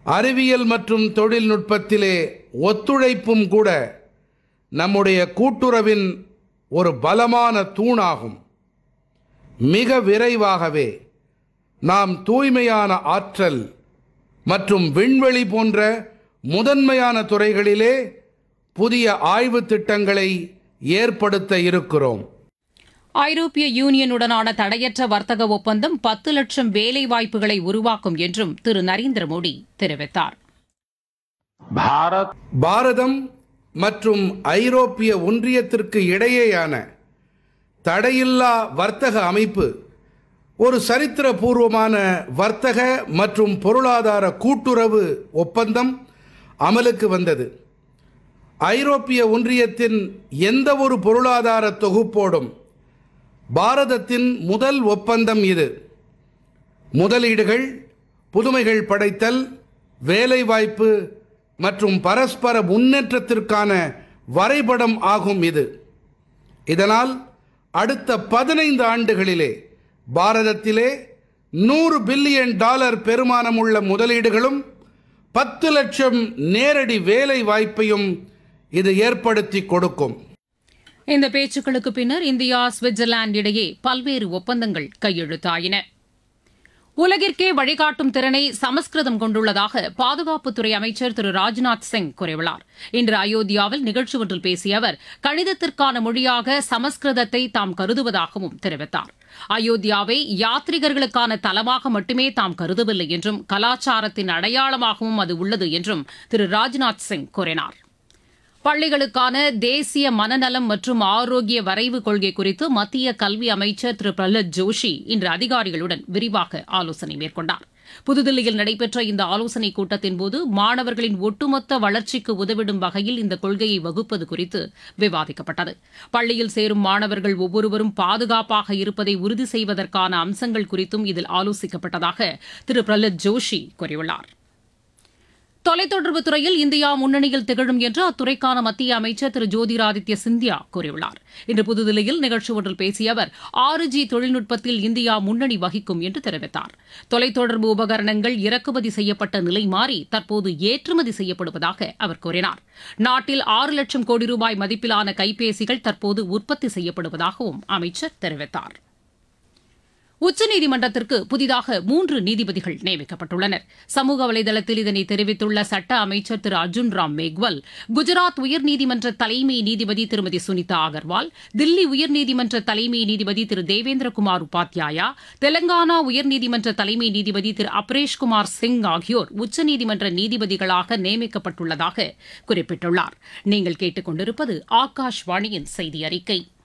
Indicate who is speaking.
Speaker 1: அறிவியல் மற்றும் தொழில்நுட்பத்திலே ஒத்துழைப்பும் கூட நம்முடைய கூட்டுறவின் ஒரு பலமான தூணாகும் மிக விரைவாகவே நாம் தூய்மையான ஆற்றல் மற்றும் விண்வெளி போன்ற முதன்மையான துறைகளிலே புதிய ஆய்வு திட்டங்களை ஏற்படுத்த இருக்கிறோம்
Speaker 2: ஐரோப்பிய யூனியனுடனான தடையற்ற வர்த்தக ஒப்பந்தம் பத்து லட்சம் வேலை வாய்ப்புகளை உருவாக்கும் என்றும் திரு நரேந்திர மோடி தெரிவித்தார்
Speaker 3: भारत
Speaker 1: பாரதம் மற்றும் ஐரோப்பிய ஒன்றியத்திற்கு இடையேயான தடையில்லா வர்த்தக அமைப்பு ஒரு சரித்திரபூர்வமான வர்த்தக மற்றும் பொருளாதார கூட்டுறவு ஒப்பந்தம் அமலுக்கு வந்தது ஐரோப்பிய ஒன்றியத்தின் எந்த ஒரு பொருளாதார தொகுப்போடும் பாரதத்தின் முதல் ஒப்பந்தம் இது முதலீடுகள் புதுமைகள் படைத்தல் வேலைவாய்ப்பு மற்றும் பரஸ்பர முன்னேற்றத்திற்கான வரைபடம் ஆகும் இது இதனால் அடுத்த பதினைந்து ஆண்டுகளிலே பாரதத்திலே நூறு பில்லியன் டாலர் பெருமானமுள்ள முதலீடுகளும் பத்து லட்சம் நேரடி வேலை வாய்ப்பையும் இது ஏற்படுத்தி கொடுக்கும்
Speaker 2: இந்த பேச்சுக்களுக்கு பின்னர் இந்தியா சுவிட்சர்லாந்து இடையே பல்வேறு ஒப்பந்தங்கள் கையெழுத்தாயின உலகிற்கே வழிகாட்டும் திறனை சமஸ்கிருதம் கொண்டுள்ளதாக பாதுகாப்புத்துறை அமைச்சர் திரு ராஜ்நாத் சிங் கூறியுள்ளார் இன்று அயோத்தியாவில் நிகழ்ச்சி ஒன்றில் பேசிய அவர் கணிதத்திற்கான மொழியாக சமஸ்கிருதத்தை தாம் கருதுவதாகவும் தெரிவித்தார் அயோத்தியாவை யாத்ரிகர்களுக்கான தலமாக மட்டுமே தாம் கருதவில்லை என்றும் கலாச்சாரத்தின் அடையாளமாகவும் அது உள்ளது என்றும் திரு ராஜ்நாத் சிங் கூறினார் பள்ளிகளுக்கான தேசிய மனநலம் மற்றும் ஆரோக்கிய வரைவு கொள்கை குறித்து மத்திய கல்வி அமைச்சர் திரு பிரஹ்லாத் ஜோஷி இன்று அதிகாரிகளுடன் விரிவாக ஆலோசனை மேற்கொண்டார் புதுதில்லியில் நடைபெற்ற இந்த ஆலோசனைக் கூட்டத்தின்போது மாணவர்களின் ஒட்டுமொத்த வளர்ச்சிக்கு உதவிடும் வகையில் இந்த கொள்கையை வகுப்பது குறித்து விவாதிக்கப்பட்டது பள்ளியில் சேரும் மாணவர்கள் ஒவ்வொருவரும் பாதுகாப்பாக இருப்பதை உறுதி செய்வதற்கான அம்சங்கள் குறித்தும் இதில் ஆலோசிக்கப்பட்டதாக திரு பிரஹ்லாத் ஜோஷி கூறியுள்ளார் தொலைத்தொடர்பு துறையில் இந்தியா முன்னணியில் திகழும் என்று அத்துறைக்கான மத்திய அமைச்சர் திரு ஜோதிராதித்ய சிந்தியா கூறியுள்ளார் இன்று புதுதில்லியில் நிகழ்ச்சி ஒன்றில் பேசிய அவர் ஆறு ஜி தொழில்நுட்பத்தில் இந்தியா முன்னணி வகிக்கும் என்று தெரிவித்தார் தொலைத்தொடர்பு உபகரணங்கள் இறக்குமதி செய்யப்பட்ட நிலை மாறி தற்போது ஏற்றுமதி செய்யப்படுவதாக அவர் கூறினார் நாட்டில் ஆறு லட்சம் கோடி ரூபாய் மதிப்பிலான கைபேசிகள் தற்போது உற்பத்தி செய்யப்படுவதாகவும் அமைச்சர் தெரிவித்தார் உச்சநீதிமன்றத்திற்கு புதிதாக மூன்று நீதிபதிகள் நியமிக்கப்பட்டுள்ளனர் சமூக வலைதளத்தில் இதனை தெரிவித்துள்ள சட்ட அமைச்சர் திரு அர்ஜுன் ராம் மேக்வல் குஜராத் உயர்நீதிமன்ற தலைமை நீதிபதி திருமதி சுனிதா அகர்வால் தில்லி உயர்நீதிமன்ற தலைமை நீதிபதி திரு தேவேந்திரகுமார் உபாத்யாயா தெலங்கானா உயர்நீதிமன்ற தலைமை நீதிபதி திரு அப்ரேஷ்குமார் சிங் ஆகியோர் உச்சநீதிமன்ற நீதிபதிகளாக நியமிக்கப்பட்டுள்ளதாக குறிப்பிட்டுள்ளார் நீங்கள் கேட்டுக் கொண்டிருப்பது ஆகாஷ்வாணியின் செய்தி அறிக்கை